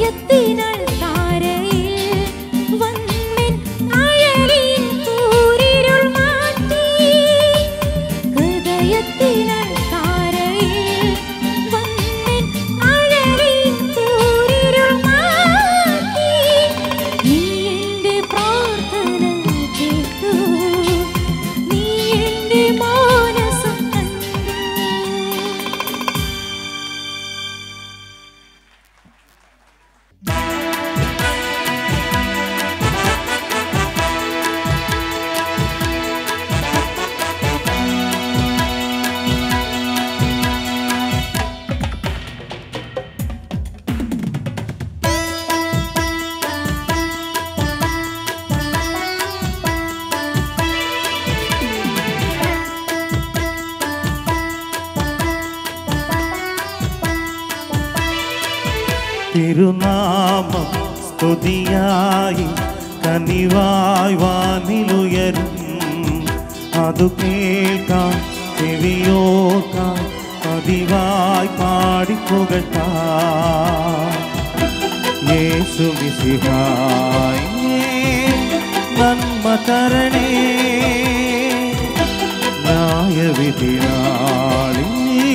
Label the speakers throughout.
Speaker 1: ഹൃദയത്തിനൾ താരയിൽ വന്നിൻ അഴലിൻ കൂരിരുൾ മാറ്റി ഹൃദയത്തിനൾ താരയിൽ വന്നിൻ അഴലിൻ കൂരിരുൾ മാറ്റി നീ എൻ്റെ പ്രാർത്ഥന കേട്ടു നീ എൻ്റെ മാനസം കണ്ടു
Speaker 2: തിരുനാമം സ്തുതിയായി കനിവായി വാനിലുയരും അതു കേൾക്കാൻ ചെവിയോർക്കാൻ പതിവായി പാടിപ്പുകട്ടാ യേശു വിസിഹായി നന്മ തരണേ ന്യായവിധി നാളിൽ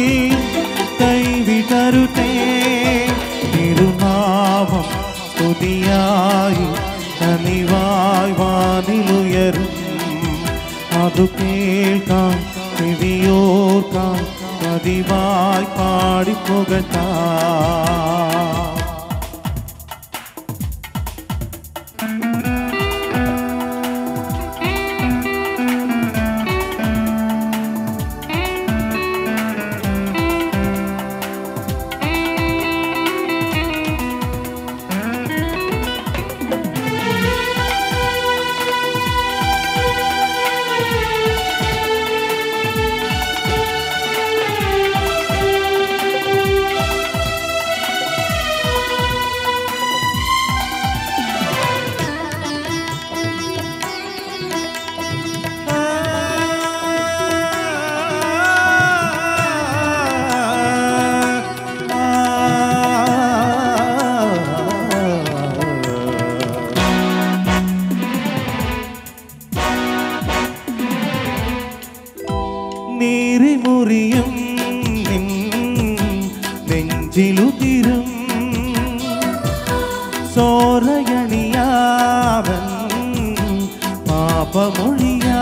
Speaker 2: കൈവിടരുതേ തിരുനാമം സ്തുതിയായി കനിവായി വാനിലുയരും അതു കേൾക്കാൻ ചെവിയോർക്കാൻ പതിവായി പാടിപ്പുകട്ടാ നീറിമുറിയും നിൻ നെഞ്ചിലുതിരും സോറയണിയാവൻ പാപമൊഴിയാ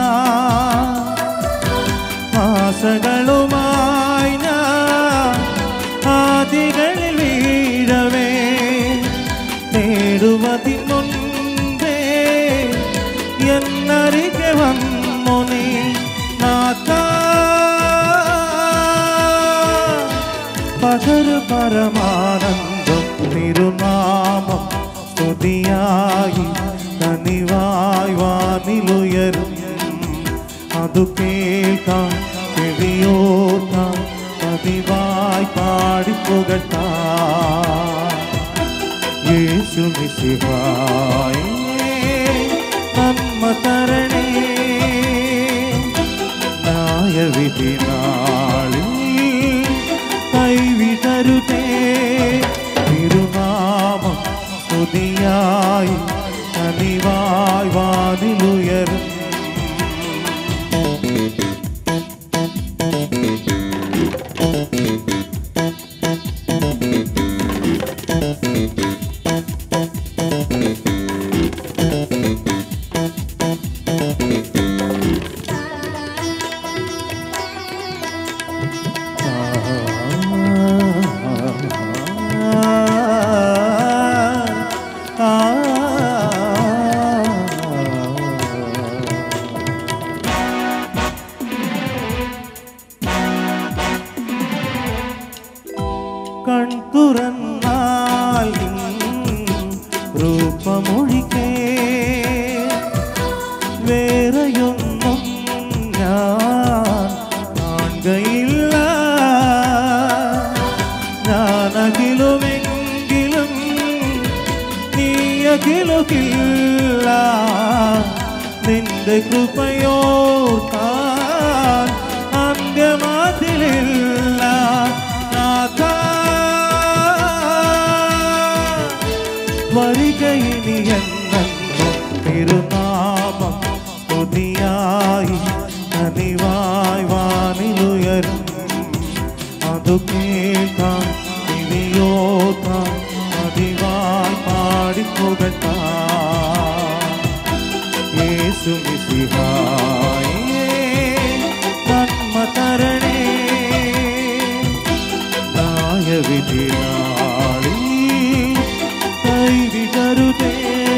Speaker 2: ആശകളുമായി ഞാൻ ആദികളിൽ വീഴവേ നേടുവതിൻ മുൻപേ എന്നരികെ വന്നു നീ നാഥ പകരു പരമാനന്ദം തിരുനാമം സ്തുതിയായി കനിവായി വാനിലുയരും അതു കേൾക്കാൻ ചെവിയോർക്കാൻ പതിവായി പാടിപ്പുകട്ടാ യേശു മിശിഹായേ നന്മ തരണേ ന്യായവിധി നാളിൽ കൈവിടരുതേ തിരുനാമം സ്തുതിയായി കനിവായി വാനിലുയരും കൺ തുറന്നാൽ രൂപമൊഴിക്കേ വേറെയൊന്നും ഞാൻ കാണുകയില്ല ഞാനകിലുമെങ്കിലും നീയകിലുകില്ല നിന്റെ കൃപയോർക്കാൻ അന്ത്യമാതിലില്ല നാഥ വരികയിനി എന്നും തിരുനാമം പുതിയായി കനിവായി വാനിലുയരും അതു കേൾക്കാം ഇനിയോർക്കാം പതിവായി പാടിപ്പുകട്ടാം യേശു മിശിഹായേ നന്മ തരണേ ന്യായവിധിനാളിൽ കൈവിടരുതേ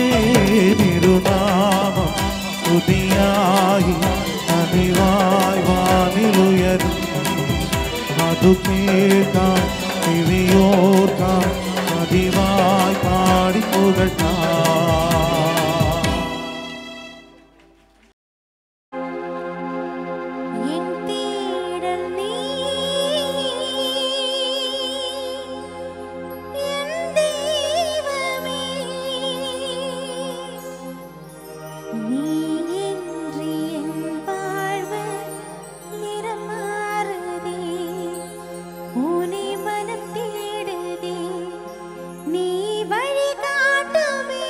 Speaker 2: തിരുനാമം പുതിയായി അതിവായി വാനിലുയരും അതു കേൾക്കാം ചെവിയോർക്കാം പതിവായി പാടിപ്പുകട്ടാം
Speaker 1: എൻ തേടൽ നീ എൻ ദൈവമേ നീയിன்றி എൻ வாழ்வு നിറമാറുതേ ഉനെ മനം തേടുതേ നീ വഴി കാട്ടുമേ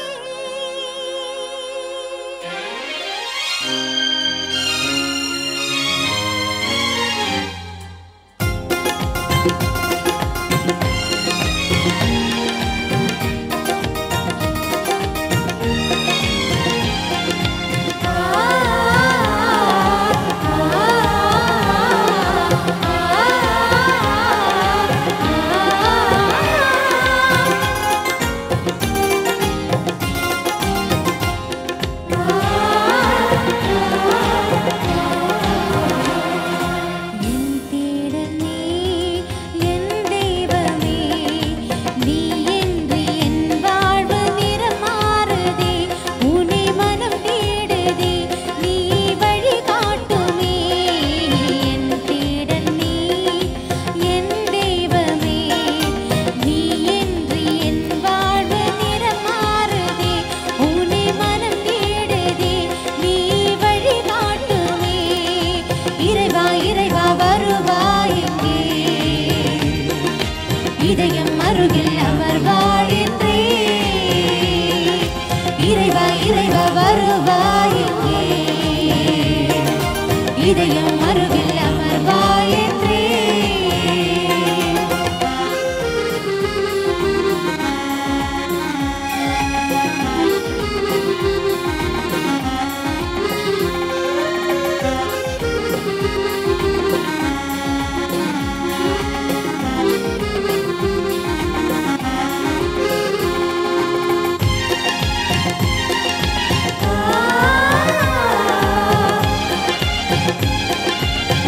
Speaker 1: എൻ തേടൽ നീ എൻ ദൈവമേ നീയിன்றி എൻ வாழ்வு നിറം മാറുതേ ഉനെ മനം തേടുതേ നീ വഴി കാട്ടുമേ എൻ തേടൽ നീ എൻ ദൈവമേ നീയിன்றி എൻ வாழ்வு നിറം മാറുതേ ഉനെ മനം തേടുതേ നീ വഴി കാട്ടുമേ இறைவா இறைவா வருவாயெங்கே இதயம் அருகில் அமர்வாயென்றே இறைவா இறைவா வருவாயெங்கே இதயம் அருகில் அமர்வாயென்றே ஆ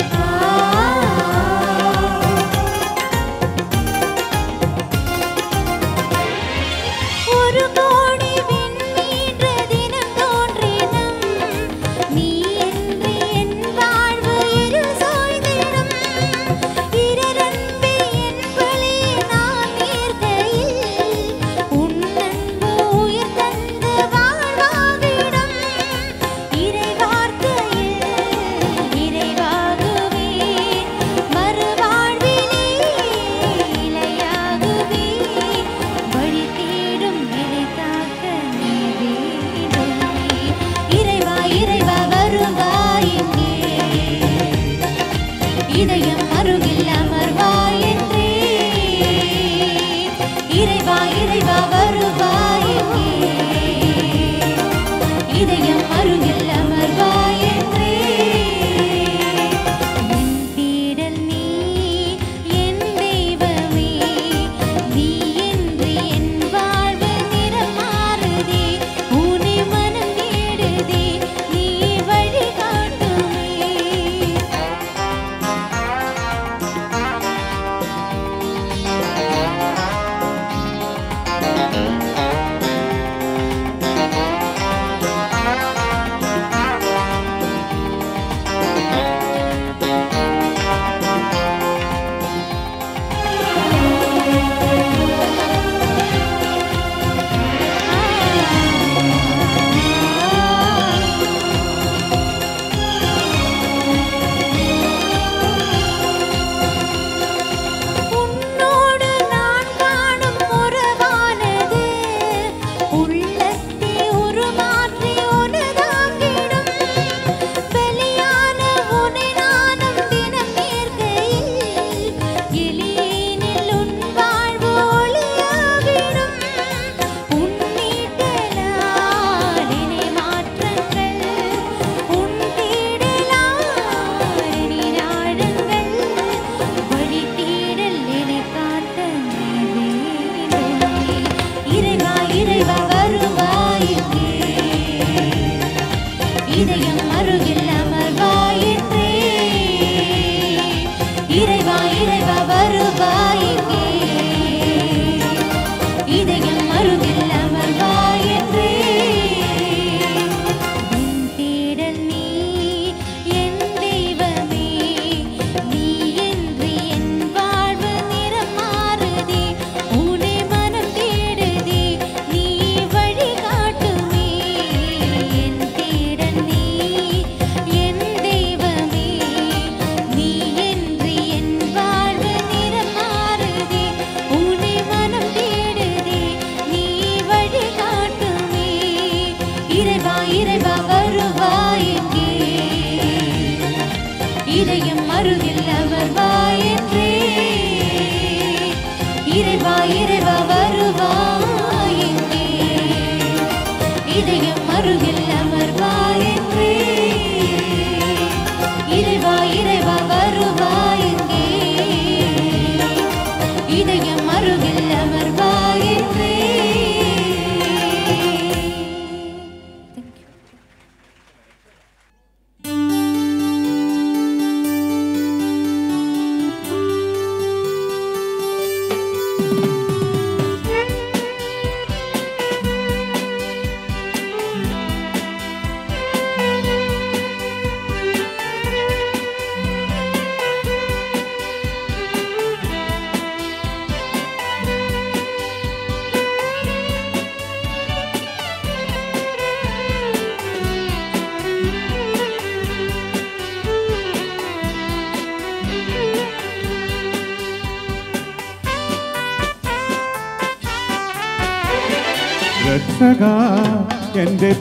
Speaker 2: രക്ഷക എൻ്റെ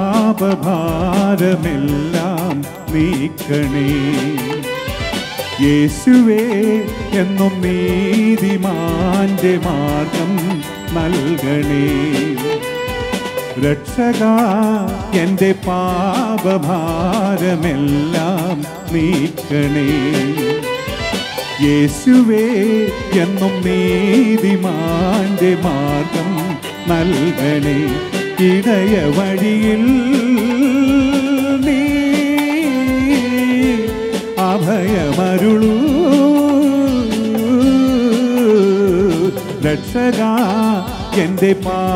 Speaker 2: പാപഭാരമെല്ലാം നീക്കണേ യേശുവേ എന്നും നീതിമാന്റെ മാർഗം നൽകണേ രക്ഷക എൻ്റെ പാപഭാരമെല്ലാം നീക്കണേ യേശുവേ എന്നും നീതിമാന്റെ മാർഗം നൽകണേ ഇടയ വഴിയിൽ നീ അഭയമരുളൂ രക്ഷക എൻ്റെ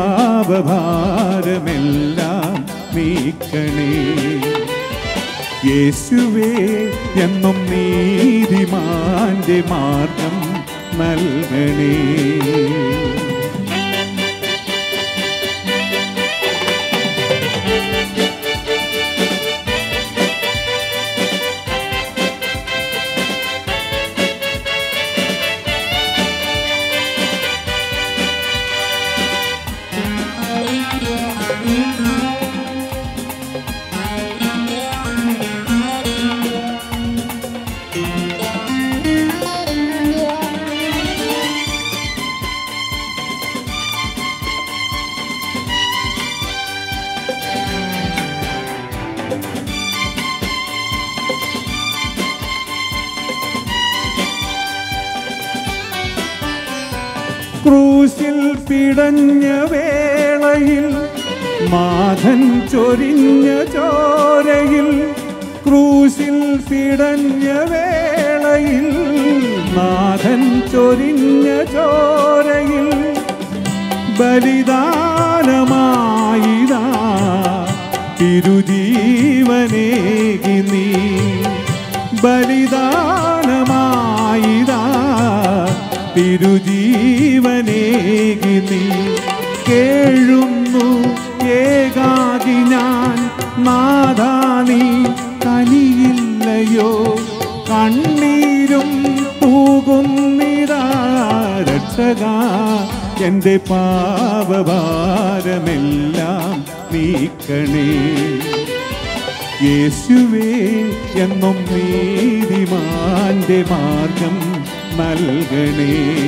Speaker 2: പാപഭാരമെല്ലാം നീക്കണേ യേശുവേ എന്നും നീതിമാന്റെ മാർഗം നൽകണേ ക്രൂശിൽ പിടഞ്ഞ വേളയിൽ മാധൻ ചൊരിഞ്ഞ ചോരയിൽ ക്രൂശിൽ പിടഞ്ഞ വേളയിൽ നാഥൻ ചൊരിഞ്ഞ ചോരയിൽ ബലിദാനമായിതാ തിരുജീവനേകി നീ ബലിദാനമായിതാ തിരുജീവനേകി നീ കേഴുന്നു ഏകാകി ഞാൻ നാദാ നീ കനിയില്ലയോ കണ്ണീരും പൂകുന്നിതാ രക്ഷക എൻ്റെ പാപഭാരമെല്ലാം നീക്കണേ യേശുവേ എന്നും നീതിമാന്റെ മാർഗം നൽകണേ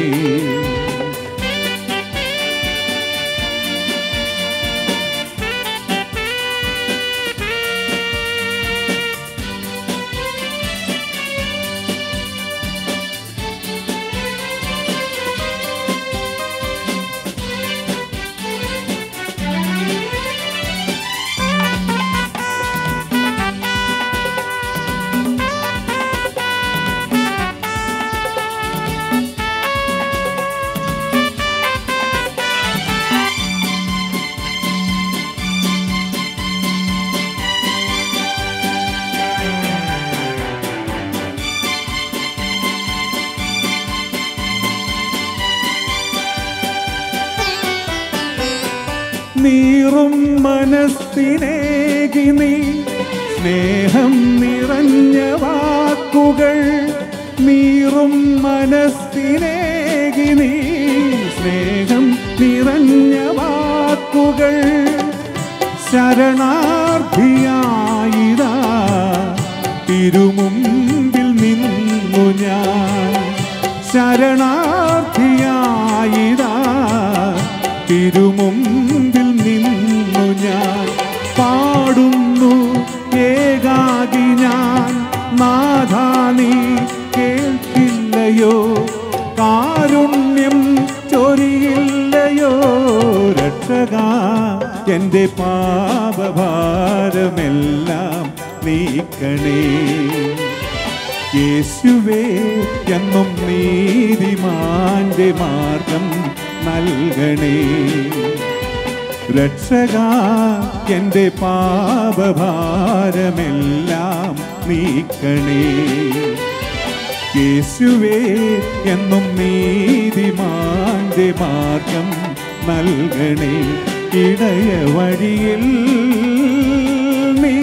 Speaker 2: നീറും മനസ്സിനേകി നീ സ്നേഹം നിറഞ്ഞ വാക്കുകൾ നീറും മനസ്സിനേകി നീ സ്നേഹം നിറഞ്ഞ വാക്കുകൾ ശരണാർത്ഥിയായിതാ തിരുമുമ്പിൽ നിന്നു ഞാൻ ശരണാർത്ഥിയായിതാ തിരുമുമ്പിൽ നിന്നു ഞാൻ പാടുന്നു ഏകാകി ഞാൻ നാഥാ നീ കേൾക്കില്ലയോ കാരുണ്യം ചൊരിയില്ലയോ രക്ഷക എൻ്റെ പാപഭാരമെല്ലാം നീക്കണേ യേശുവേ എന്നും നീതിമാന്റെ മാർഗം നൽകണേ രക്ഷക എൻ്റെ പാപഭാരമെല്ലാം നീക്കണേ യേശുവേ എന്നും നീതിമാന്റെ മാർഗം നൽകണേ ഇടയ വഴിയിൽ നീ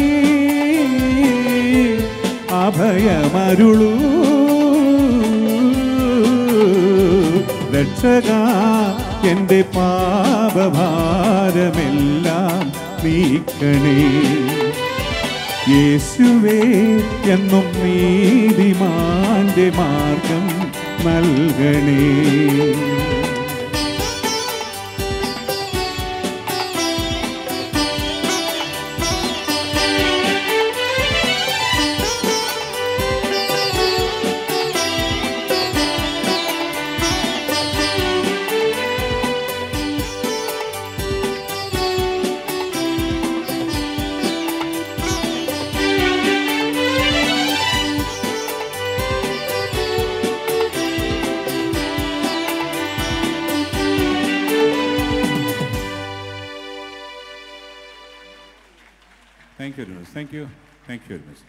Speaker 2: അഭയമരുളൂ രക്ഷക എൻ്റെ പാപഭാരമെല്ലാം നീക്കണേ യേശുവേ എന്നും നീതിമാന്റെ മാർഗം നൽകണേ Thank you very much. Thank you. Thank you very much.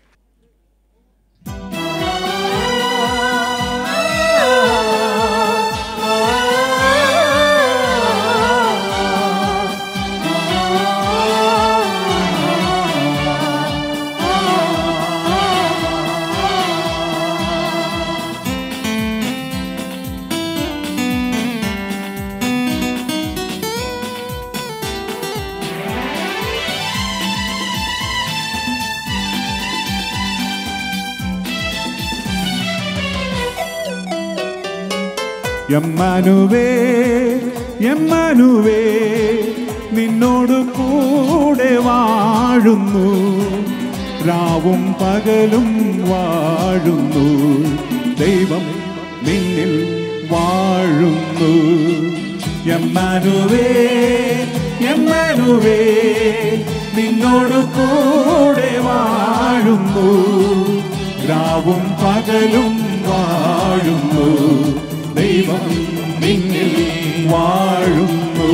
Speaker 2: എമ്മാനുവേ എമ്മാനുവേ നിന്നോട് കൂടെ വാഴുന്നു രാവും പകലും വാഴുന്നു ദൈവം നിന്നിൽ വാഴുന്നു എമ്മാനുവേ എമ്മാനുവേ നിന്നോട് കൂടെ വാഴുന്നു രാവും പകലും വാഴുന്നു ദൈവം നിന്നിൽ വാഴുന്നു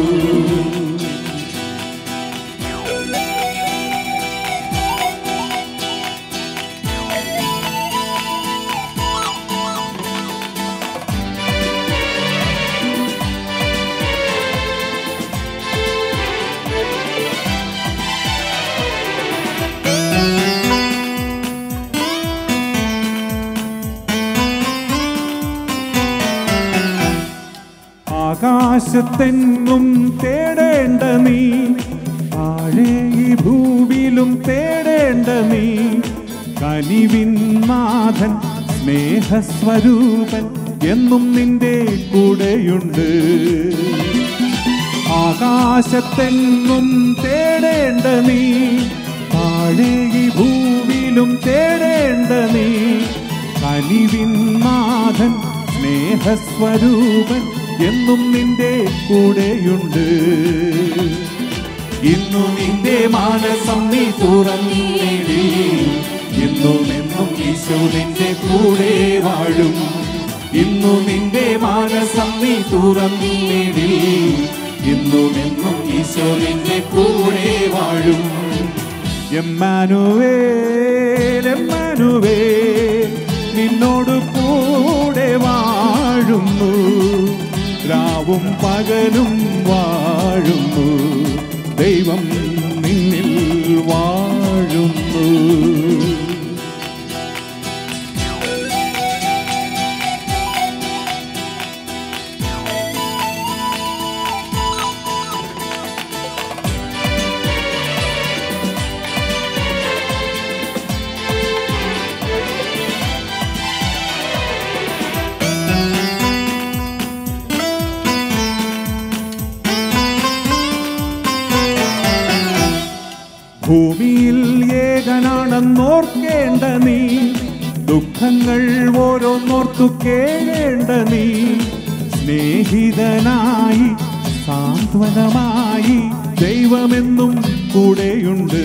Speaker 2: ആകാശത്തെങ്ങും തേടേണ്ട നീ താഴെ ഈ ഭൂവിലും തേടേണ്ട നീ കനിവിൻ നാഥൻ സ്നേഹസ്വരൂപൻ എന്നും നിന്റെ കൂടെയുണ്ട് ആകാശത്തെങ്ങും തേടേണ്ട നീ താഴെ ഈ ഭൂവിലും തേടേണ്ട നീ കനിവിൻ നാഥൻ സ്നേഹസ്വരൂപൻ എന്നും നിന്റെ കൂടെയുണ്ട് ഇന്നു നിന്റെ മാനസം നീ തുറന്നേടി ഇന്നും എന്നും ഈശോ നിന്റെ കൂടെ വാഴും ഇന്നു നിന്റെ മാനസം നീ തുറന്നേടി ഇന്നും എന്നും ഈശോ നിന്റെ കൂടെ വാഴും എമ്മാനുവേ എമ്മാനുവേ നിന്നോട് കൂടെ വാഴുന്നു രാവും പകലും വാഴുന്നു ദൈവം നിന്നിൽ വാഴുന്നു ഭൂമിയിൽ ഏകനാണെന്നോർക്കേണ്ട നീ ദുഃഖങ്ങൾ ഓരോന്നോർത്തു കേഴേണ്ട നീ സ്നേഹിതനായി സാന്ത്വനമായി ദൈവമെന്നും കൂടെയുണ്ട്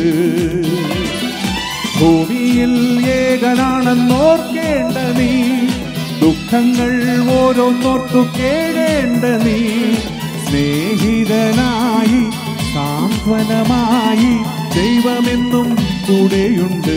Speaker 2: ഭൂമിയിൽ ഏകനാണെന്നോർക്കേണ്ട നീ ദുഃഖങ്ങൾ ഓരോന്നോർത്തു കേഴേണ്ട നീ സ്നേഹിതനായി സാന്ത്വനമായി ദൈവമെന്നും കൂടെയുണ്ട്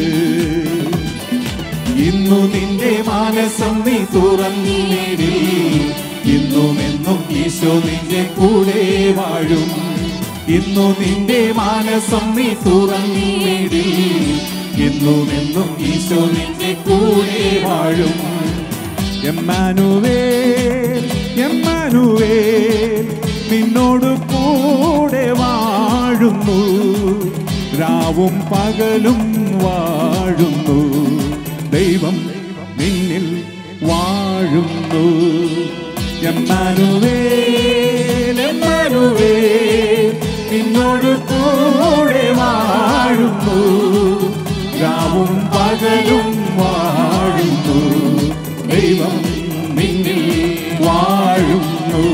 Speaker 2: ഇന്നു നിന്റെ മാനസം നീ തുറന്നേടി ഇന്നും എന്നും ഈശോ നിന്റെ കൂടെ വാഴും ഇന്നു നിന്റെ മാനസം നീ തുറന്നേടി ഇന്നും എന്നും ഈശോ നിന്റെ കൂടെ വാഴും എമ്മാനുവേ എമ്മാനുവേ നിന്നോട് കൂടെ വാഴുന്നു രാവും പകലും വാഴുന്നു ദൈവം നിന്നിൽ വാഴുന്നു എമ്മാനുവേ എമ്മാനുവേ നിന്നോട് കൂടെ വാഴുന്നു രാവും പകലും വാഴുന്നു ദൈവം നിന്നിൽ വാഴുന്നു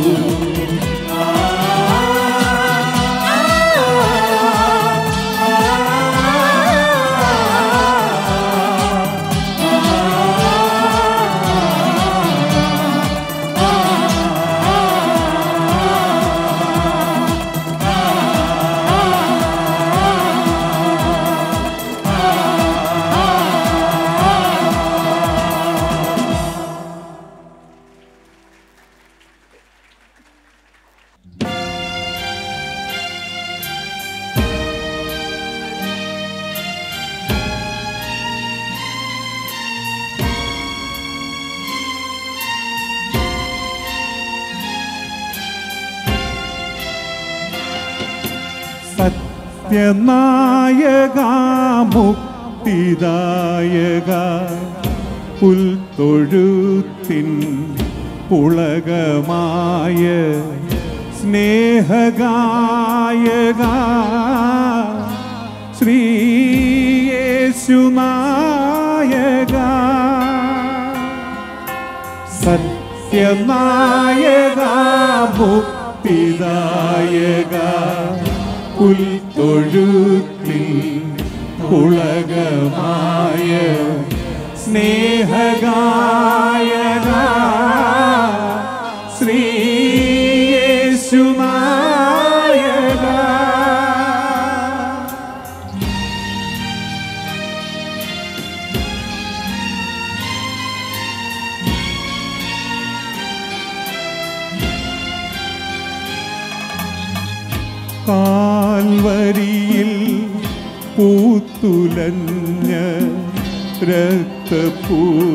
Speaker 2: സത്യനായക മുക്തിദായക പുൽത്തൊഴുത്തിൻ പുളകമായ സ്നേഹഗായക ശ്രീയേശുനായക സത്യനായക മുക്തിദായക പുൽത്തൊഴുത്തിൽ പുളകമായ സ്നേഹഗായക ശ്രീയേശുനായക കാൽവരിയിൽ പൂത്തുലഞ്ഞ രക്തപുഷ്പമേ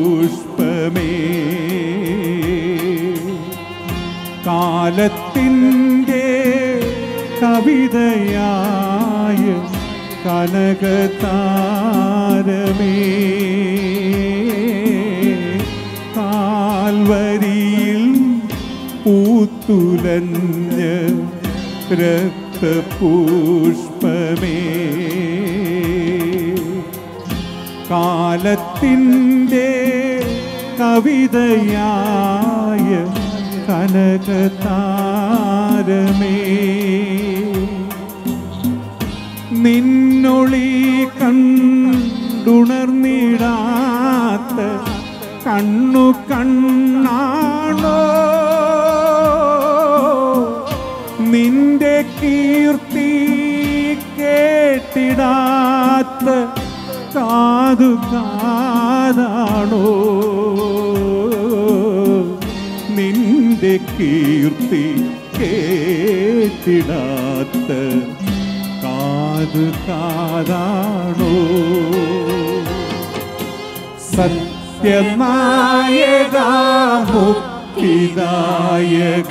Speaker 2: കാലത്തിൻ്റെ കവിതയായ കനകതാരമേ കാൽവരിയിൽ പൂത്തുലഞ്ഞ രക്തപുഷ്പമേ കാലത്തിൻ്റെ കവിതയായ കനകതാരമേ നിന്നൊളി കണ്ടുണർന്നിടാത്ത കണ്ണു കണ്ണാണോ നിന്റെ കീർത്തി കേട്ടിടാത്ത കാതു കാതാണോ നിന്റെ കീർത്തി കേട്ടിടാത്ത കാതു കാതാണോ സത്യനായക മുക്തിദായക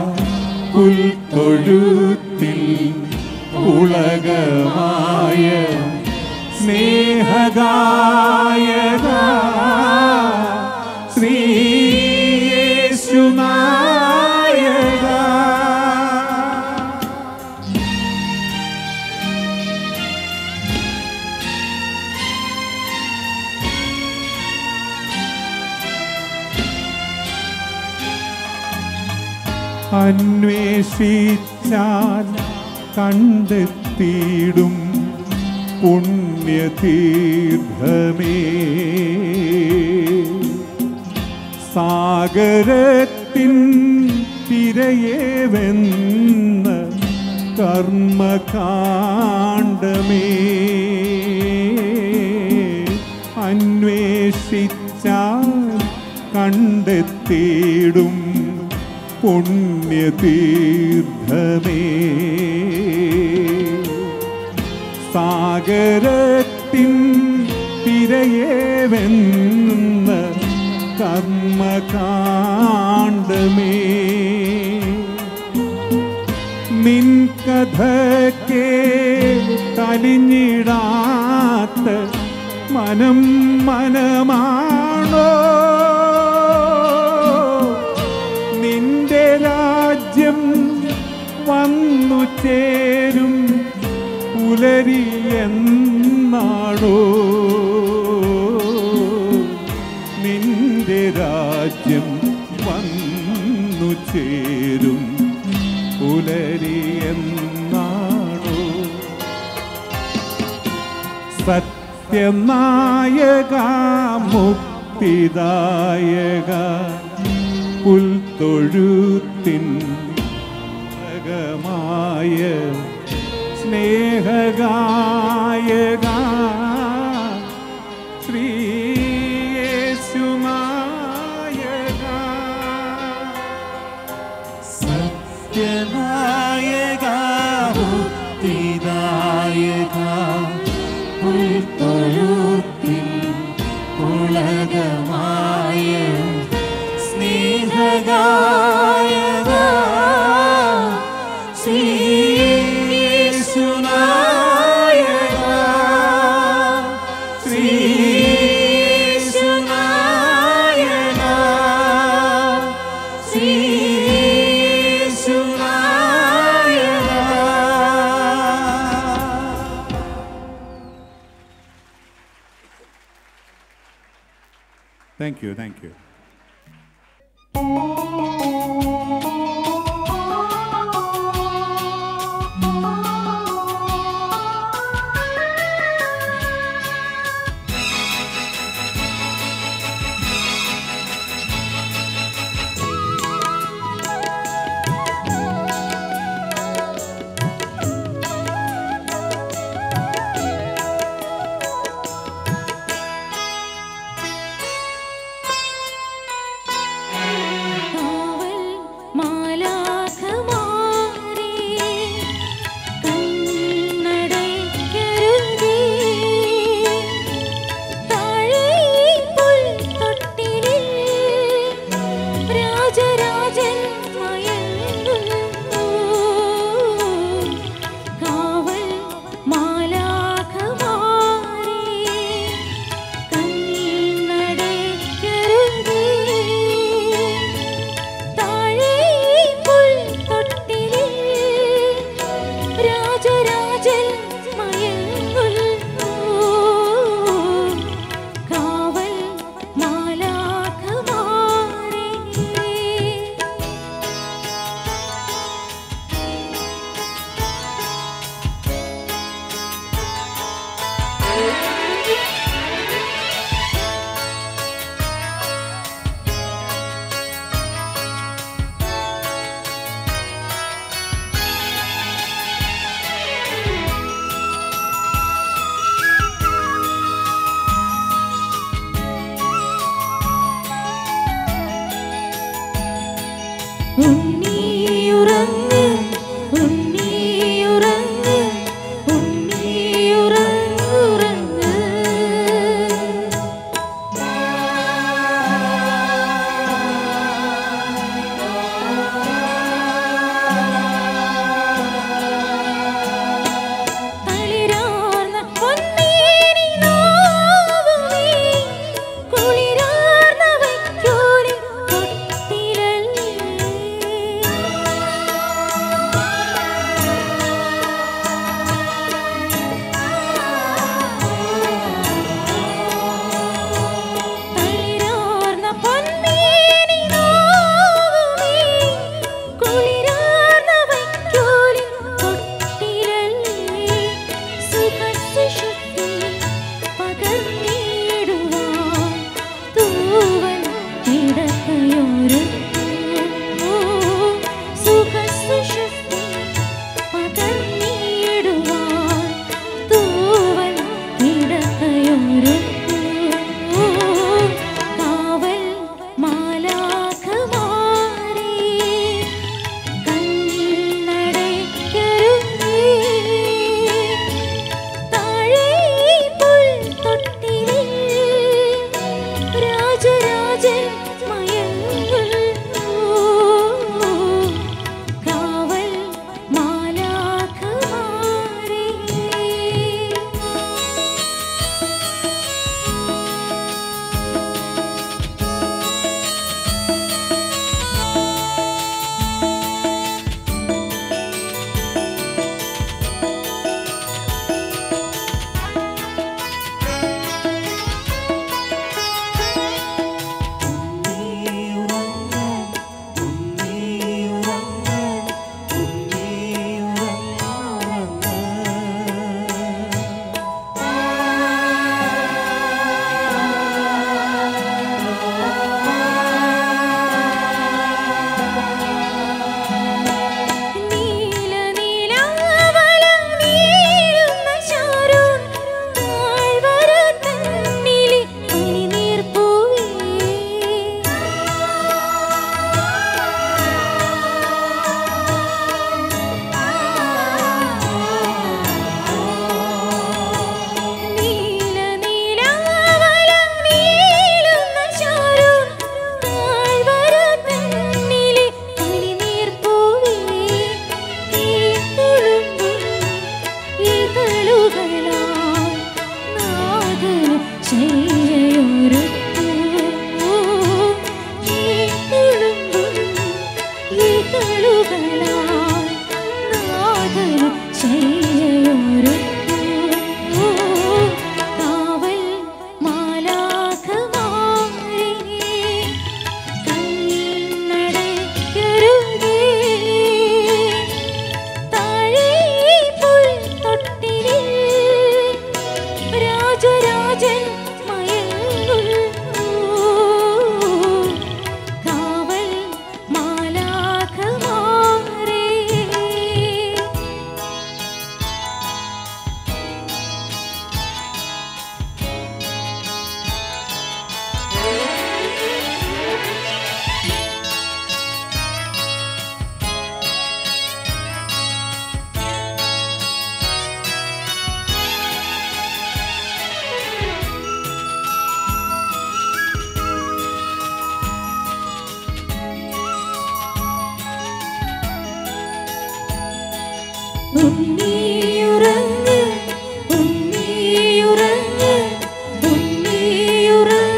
Speaker 2: പുൽത്തൊഴുത്തിൽ ഉളകമായ സ്നേഹഗായക ശ്രീയേശുനായക അന്വേഷിച്ചാൽ കണ്ടെത്തിയിടും പുണ്യതീർത്ഥമേ സാഗരത്തിൻ തിരയെ വെന്ന കർമ്മകാണ്ഡമേ അന്വേഷിച്ചാൽ കണ്ടെത്തിയിടും പുണ്യതീർത്ഥമേ സാഗരത്തിൻ തിരയെ വെന്ന കർമ്മകാണ്ഡമേ കർമ്മകാണ്ഡമേ നിൻ കഥക്കേ കലിഞ്ഞിടാത്ത മനം മനമാണോ നിന്റെ രാജ്യം വന്നു ചേരും പുലരി എന്നാണോ നിന്റെ രാജ്യം വന്നു ചേരും പുലരി എന്നാണോ സത്യനായക മുക്തിദായക പുൽത്തൊഴുത്തിൻ മായ സ്നേഹഗായക ശ്രീയേശുനായക
Speaker 3: സത്യനായക മുക്തിദായക ഉൾത്തൊഴുത്തിൽ ഉലകമായ സ്നേഹഗായക ശ്രീയേശുനായക ശ്രീയേശുനായക ശ്രീയേശുനായക
Speaker 2: താങ്ക് യു താങ്ക് യു
Speaker 1: കാവൽ ഉണ്ണിയുറങ്ങ് ഉണ്ണിയുറങ്ങ് ഉണ്ണിയുറങ്ങുറങ്ങ്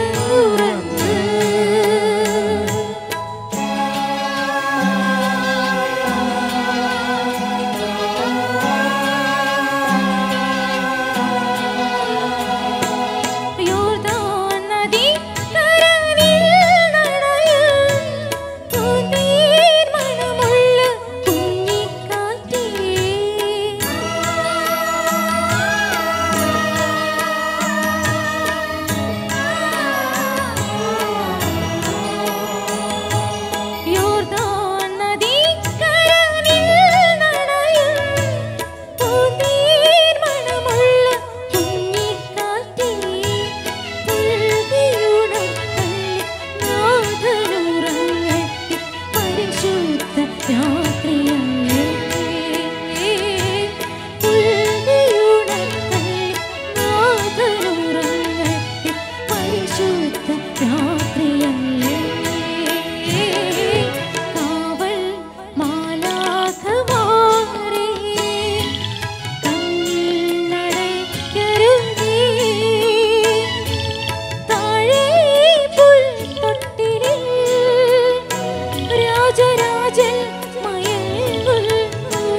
Speaker 1: യോർദാൻ നദിക്കരയിൽ നടയും പൂന്തേൻ മണമുള്ള കുഞ്ഞിക്കാറ്റേ. യോർദാൻ നദിക്കരയിൽ നടയും പൂന്തേൻ മണമുള്ള കുഞ്ഞിക്കാറ്റേ. പുൽകിയുണർത്തൽ നാദനുറങ്ങട്ടെ പരിശുദ്ധ രാത്രിയല്ലേ. പുൽകിയുണർത്തൽ നാദനുറങ്ങട്ടെ പരിശുദ്ധ രാത്രിയല്ലേ. കാവൽ മാലാഖമാരേ കണ്ണടയ്ക്കരുതേ താഴെ പുൽത്തൊട്ടിലിൽ രാജരാജൻ മയങ്ങുന്നു.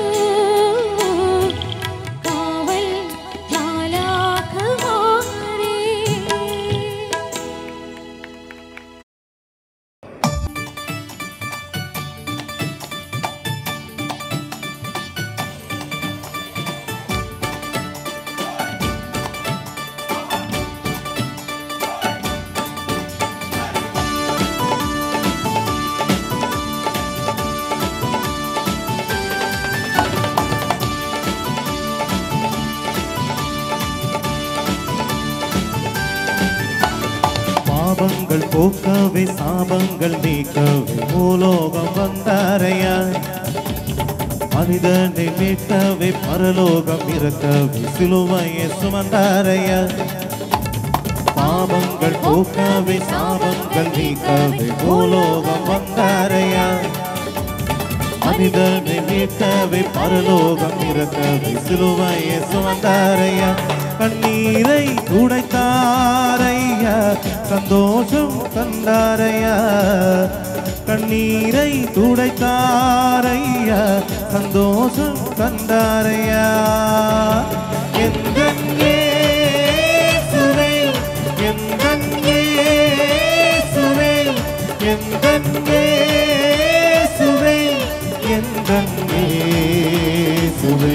Speaker 1: കാവൽ മാലാഖമാരേ
Speaker 3: பாவங்கள் போக்கவே சாபங்கள் நீக்கவே பூலோகம் வந்தாரையா மனிதனை மீட்கவே பரலோகம் இறக்கவே சிலுவையை சுமந்தாரையா பாவங்கள் போக்கவே சாபங்கள் நீக்கவே பூலோகம் வந்தாரையா மனிதனை மீட்கவே பரலோகம் இறக்கவே சிலுவையை சுமந்தாரையா கண்ணீரை துடைத்தாரையா சந்தோஷம் கண்டாரையா கண்ணீரை துடைத்தாரையா சந்தோஷம் கண்டாரையா எந்தன் இயேசுவே, எந்தன் இயேசுவே, எந்தன் இயேசுவே, எந்தன் இயேசுவே.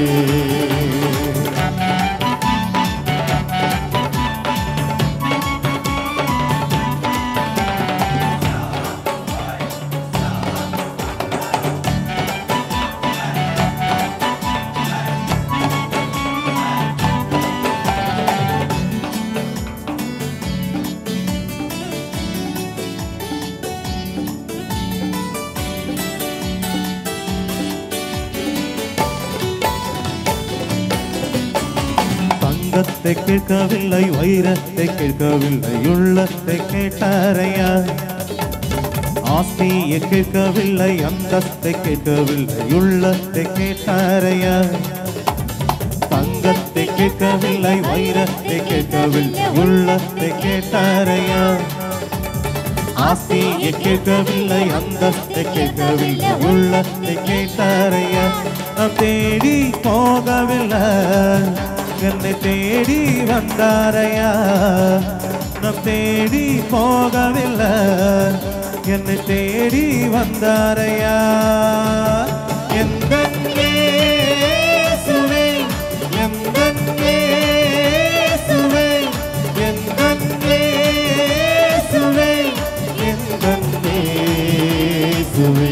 Speaker 3: தங்கத்தை கேட்கவில்லை வைரத்தை கேட்கவில்லை உள்ளத்தை கேட்டாரையா ஆஸ்தியை கேட்கவில்லை அந்தஸ்தை கேட்கவில்லை உள்ளத்தை கேட்டாரையா தங்கத்தை கேட்கவில்லை வைரத்தை கேட்கவில்லை உள்ளத்தை கேட்டாரையா ஆஸ்தியை கேட்கவில்லை அந்தஸ்தை கேட்கவில்லை உள்ளத்தை கேட்டாரையா நாம் தேடி போகவில்லை என்னை தேடி வந்தாரையா நாம் தேடி போகவில்லை என்னை தேடி வந்தாரையா எந்த இயேசுவே எந்தன் இயேசுவே எந்தன் இயேசுவே எந்தன் இயேசுவே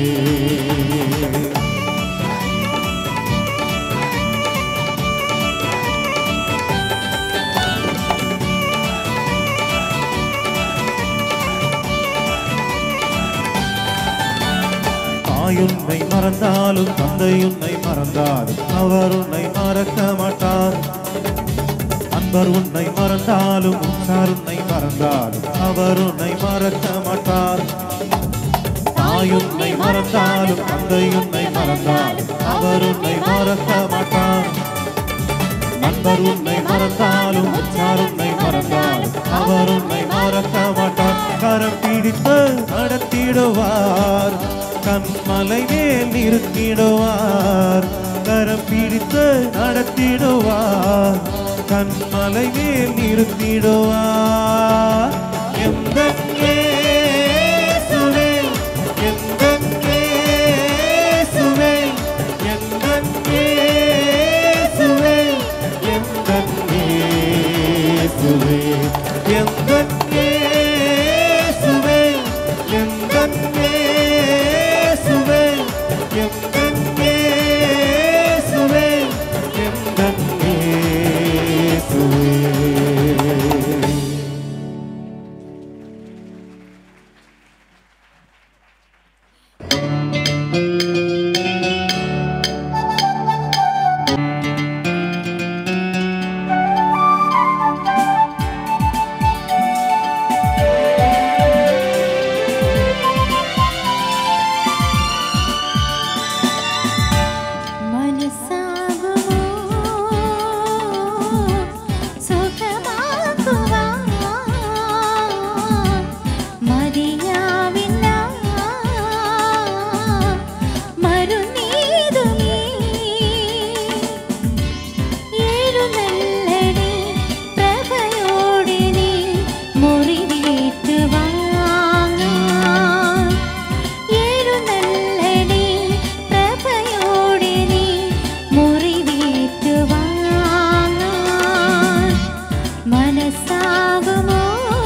Speaker 3: தாயுன்னை மறந்தாலும் தந்தையுன்னை மறந்தாலும் அவர் உன்னை மறக்க மாட்டார் அன்பர் உன்னை மறந்தாலும் உற்றார் உன்னை மறந்தாலும் அவர் உன்னை மறக்க மாட்டார் தாய் தாய் உன்னை மறந்தாலும் தந்தை உன்னை மறந்தாலும் அவர் உன்னை மறக்க மாட்டார் நண்பர் உன்னை மறந்தாலும் உற்றார் உன்னை மறந்தாலும் அவர் உன்னை மறக்க மாட்டார் கரம் பிடித்து நடத்திடுவார் கண்மலை மேல் நிறுத்திடுவார் கரம் பிடித்து நடத்திடுவார் கண்மலை மேல் நிறுத்திடுவார் எந்த இயேசுவே, எந்த இயேசுவே, எந்த இயேசுவே, எந்த இயேசுவே, எந்த இயேசுவே, எந்த இயேசுவே, எந்த இயேசுவே, எந்த இயேசுவே.
Speaker 1: മനസ്സാകുമോ സുഖമാക്കുവാൻ മതിയാവില്ല മരുന്നീതു നീ എഴുന്നള്ളടി പ്രഭയോടെ നീ മുറിവേറ്റ് വാങ്ങാൻ എഴുന്നള്ളടി പ്രഭയോടെ നീ മുറിവേറ്റ് വാങ്ങാൻ മനസ്സാകുമോ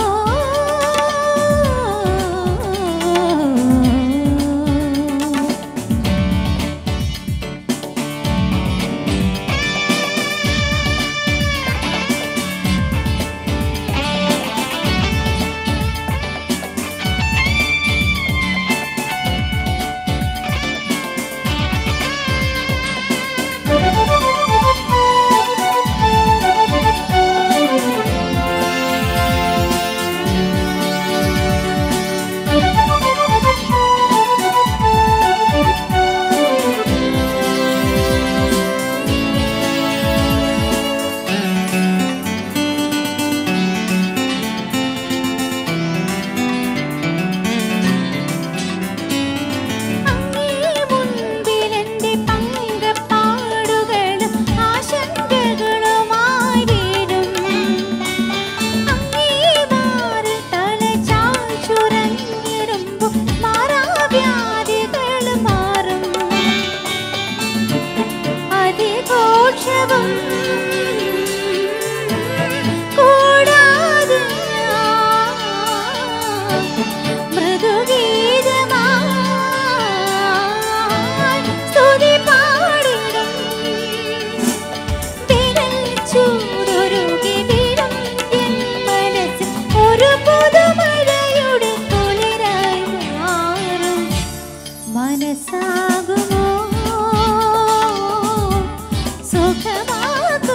Speaker 1: അങ്ങേ മുൻപിലെന്റെ പങ്കപ്പാടുകളും ആശങ്കകളുമായി വീഴും അങ്ങേ മാറിൽ തലചായ്ച്ചുറങ്ങിടുമ്പോൾ മാറാവ്യാധികൾ മാറും അതിഘോഷവും കൂടാതെ മൃദുഗീതമായി സ്തുതി പാടിടും വിരൽ ചൂടൊരുകി വീഴും എൻ മനസ്സിൽ ഒരു പുതുമഴയുടെ കുളിരായി മാറും മനസ്സാകുമോ സുഖമാക്കുവാൻ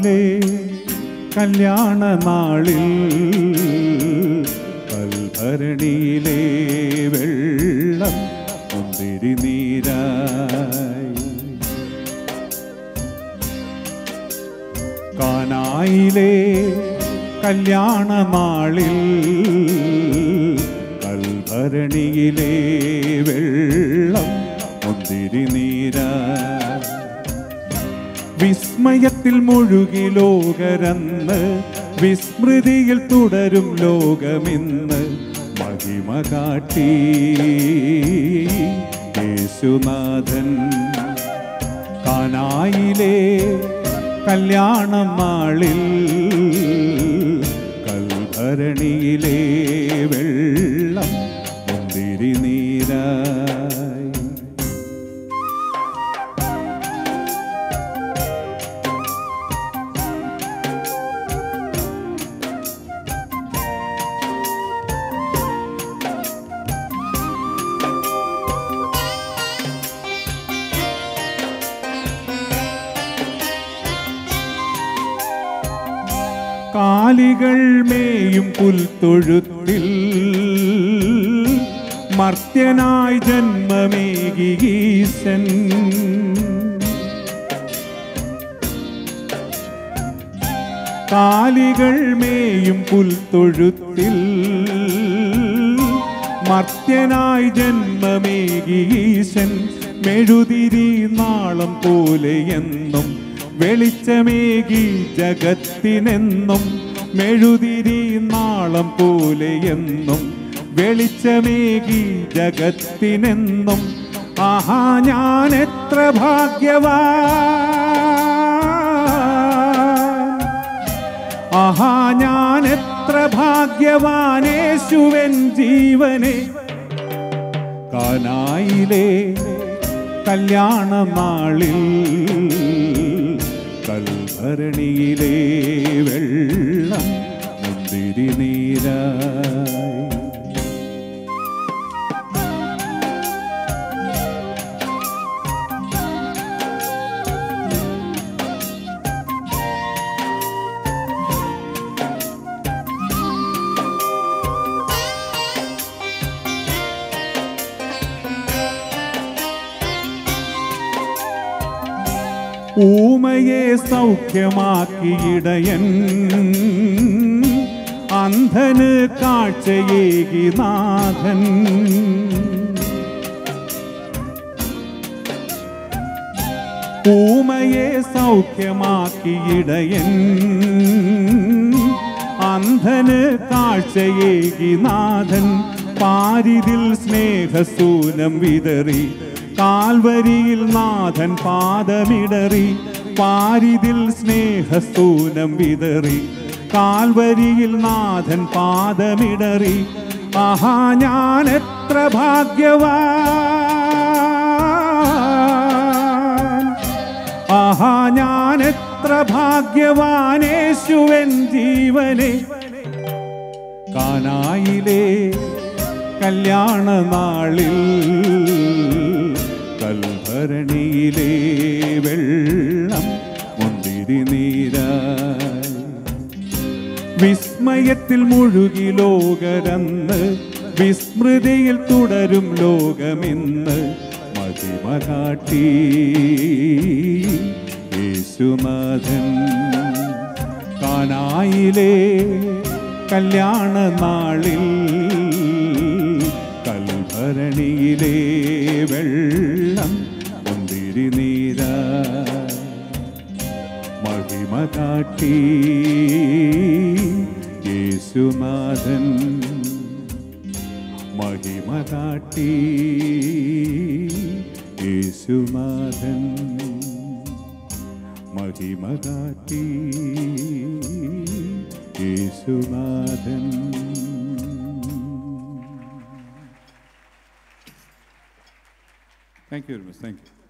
Speaker 2: കാനായിലെ കല്യാണ നാളിൽ കൽഭരണിയിലെ വെള്ളം മുന്തിരി നീരായി കാനായിലെ കല്യാണ നാളിൽ കൽഭരണിയിലെ വെള്ളം മുന്തിരി നീരായി വിസ്മയത്തിൽ മുഴുകി ലോകരന്ന് വിസ്മൃതിയിൽ തുടരും ലോകമിന്ന് മഹിമ കാട്ടി യേശുനാഥൻ കാനായിലെ കല്യാണം നാളിൽ കൽഭരണിയിലെ വെള്ളം മുന്തിരി നീരായി കാലികൾ മേയും പുൽത്തൊഴുത്തിൽ മർത്യനായി ജന്മമേകീശൻ കാലികൾ മേയും പുൽത്തൊഴുത്തിൽ മർത്യനായി ജന്മമേകീശൻ മെഴുതിരി നാളം പോലെയെന്നും വെളിച്ചമേകി ജഗത്തിനെന്നും മെഴുതിരി നാളം പോലെയെന്നും വെളിച്ചമേകി ജഗത്തിനെന്നും ആഹാ ഞാൻ എത്ര ഭാഗ്യവാ ആഹാ ഞാൻ എത്ര ഭാഗ്യവാനേശുവൻ ജീവനെ കാനായിലെ കല്യാണ നാളിൽ കൽഭരണിയിലെ വെള്ളം മുന്തിരി നീരായി ഊമയെ സൗഖ്യമാക്കിയിടയൻ അന്ധന് കാഴ്ചയേകി നാഥൻ ഊമയെ സൗഖ്യമാക്കിയിടയൻ അന്ധന് കാഴ്ചയേകി നാഥൻ പാരിതിൽ സ്നേഹസൂനം വിതറി കാൽവരിയിൽ നാഥൻ പാദമിടറി പാരിതിൽ സ്നേഹസൂനം വിതറി കാൽവരിയിൽ നാഥൻ പാദമിടറി ആഹാ ഞാൻ എത്ര ഭാഗ്യവാൻ ആഹാ ഞാൻ എത്ര ഭാഗ്യവാനേശുവൻ ജീവനെ കാനായിലെ കല്യാണ നാളിൽ കൽഭരണിയിലെ വെള്ളം മുന്തിരി നീരായി വിസ്മയത്തിൽ മുഴുകി ലോകരന്ന് വിസ്മൃതിയിൽ തുടരും ലോകമിന്ന് മഹിമ കാട്ടി യേശുനാഥൻ കാനായിലെ കല്യാണ നാളിൽ കൽഭരണിയിലെ വെള്ളം മുന്തിരി നീരായി മഹിമ കാട്ടി യേശുനാഥൻ മഹിമ കാട്ടി യേശുനാഥൻ മഹിമ കാട്ടി യേശുനാഥൻ thank you very much thank U